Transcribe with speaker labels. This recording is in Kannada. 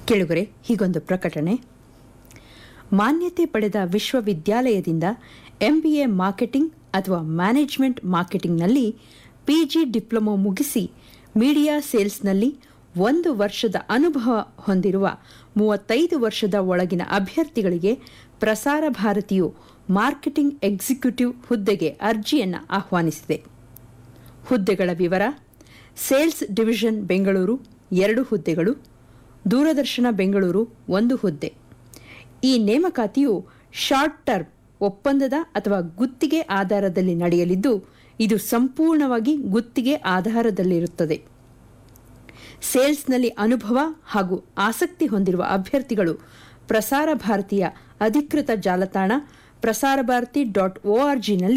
Speaker 1: ಕೆಳಗರೆ ಹೀಗೊಂದು ಪ್ರಕಟಣೆ ಮಾನ್ಯತೆ ಪಡೆದ ವಿಶ್ವವಿದ್ಯಾಲಯದಿಂದ ಎಂಬಿಎ ಮಾರ್ಕೆಟಿಂಗ್ ಅಥವಾ ಮ್ಯಾನೇಜ್ಮೆಂಟ್ ಮಾರ್ಕೆಟಿಂಗ್ನಲ್ಲಿ ಪಿಜಿ ಡಿಪ್ಲೊಮೊ ಮುಗಿಸಿ ಮೀಡಿಯಾ ಸೇಲ್ಸ್ನಲ್ಲಿ ಒಂದು ವರ್ಷದ ಅನುಭವ ಹೊಂದಿರುವ ಮೂವತ್ತೈದು ವರ್ಷದ ಒಳಗಿನ ಅಭ್ಯರ್ಥಿಗಳಿಗೆ ಪ್ರಸಾರ ಭಾರತಿಯು ಮಾರ್ಕೆಟಿಂಗ್ ಎಕ್ಸಿಕ್ಯೂಟಿವ್ ಹುದ್ದೆಗೆ ಅರ್ಜಿಯನ್ನು ಆಹ್ವಾನಿಸಿದೆ ಹುದ್ದೆಗಳ ವಿವರ ಸೇಲ್ಸ್ ಡಿವಿಷನ್ ಬೆಂಗಳೂರು ಎರಡು ಹುದ್ದೆಗಳು ದೂರದರ್ಶನ ಬೆಂಗಳೂರು ಒಂದು ಹುದ್ದೆ ಈ ನೇಮಕಾತಿಯು ಶಾರ್ಟ್ ಟರ್ಮ್ ಒಪ್ಪಂದದ ಅಥವಾ ಗುತ್ತಿಗೆ ಆಧಾರದಲ್ಲಿ ನಡೆಯಲಿದ್ದು ಇದು ಸಂಪೂರ್ಣವಾಗಿ ಗುತ್ತಿಗೆ ಆಧಾರದಲ್ಲಿರುತ್ತದೆ ಸೇಲ್ಸ್ನಲ್ಲಿ ಅನುಭವ ಹಾಗೂ ಆಸಕ್ತಿ ಹೊಂದಿರುವ ಅಭ್ಯರ್ಥಿಗಳು ಪ್ರಸಾರ ಭಾರತಿಯ ಅಧಿಕೃತ ಜಾಲತಾಣ ಪ್ರಸಾರ ಭಾರತಿ ಡಾಟ್ ಒಆರ್ಜಿನಲ್ಲಿ